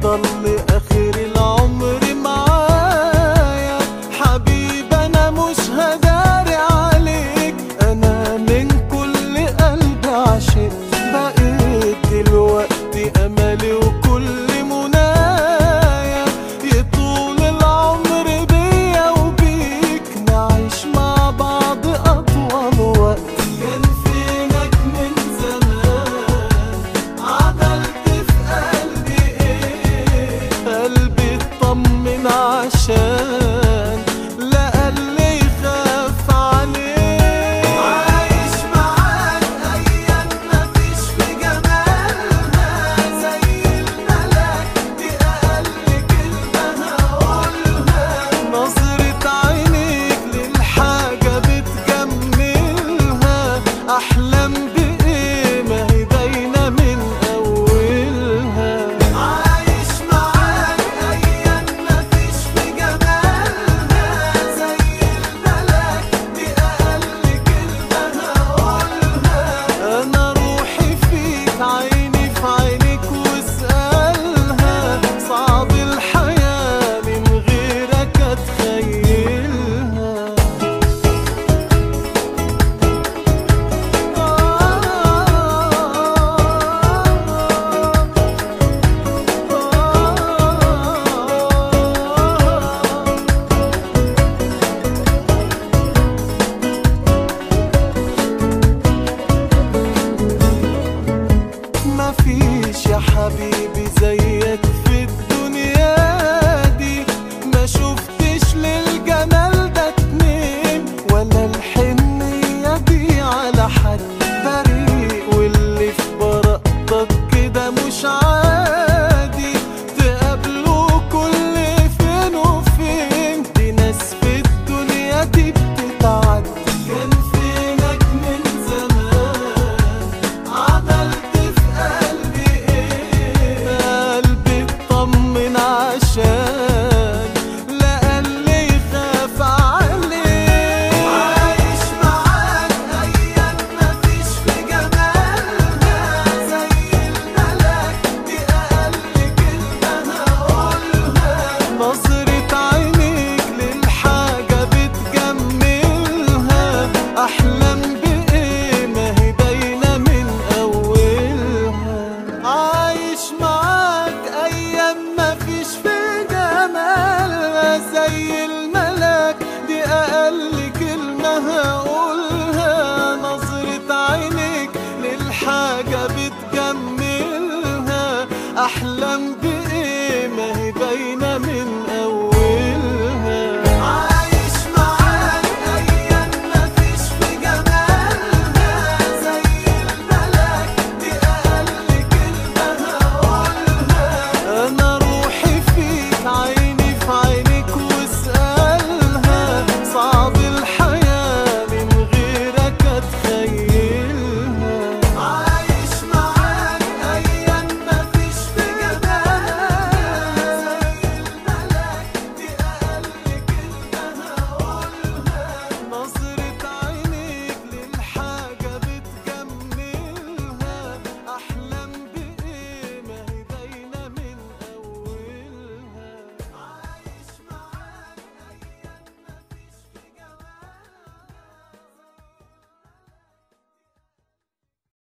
هتفضل لآخر العمر معايا حبيبي أنا مش هداري عليك أنا من كل قلبي عشقت بقيت دلوقتي أملي وكل منايا يطول العمر بيا وبيك نعيش مع بعض أطول وقت كان فينك من زمان عملت في قلبي ايه قلبي اطمن عشان لا قلبي يخاف عليه عايش معاك ايام مفيش في جمالها زي الملاك دي اقل كلمه هقولها نظرة عينيك للحاجة بتجملها أحلام بإيه ما هي باينة من أولها عايش معاك أيام مفيش في جمالها زي الملاك دي أقل كلمة هقولها أنا روحي فيك عيني في عينيك واسألها صعب الحياة من غيرك أتخيلها مفيش يا حبيبي زيك في الدنيا دي ما شفتش للجمال ده اتنين ولا الحنية دي على حد بريء واللي في براءتك كده مش عادي تقابله كل فين وفين دي ناس في الدنيا دي بتتعدي كان فينك من زمان عملت في قلبي ايه قلبي اطمن عشان لا قلبي يخاف عليه عايش معاك ايام مفيش في جمالها زي الملاك دي اقل كلمه هقولها نظرة عينيك للحاجة بتجملها أحلام بإيه ما هي باينة من أولها عايش معاك أيام مفيش في جمالها زي الملاك دي أقل كلمة هقولها نظرة عينيك للحاجة بتجملها أحلام بإيه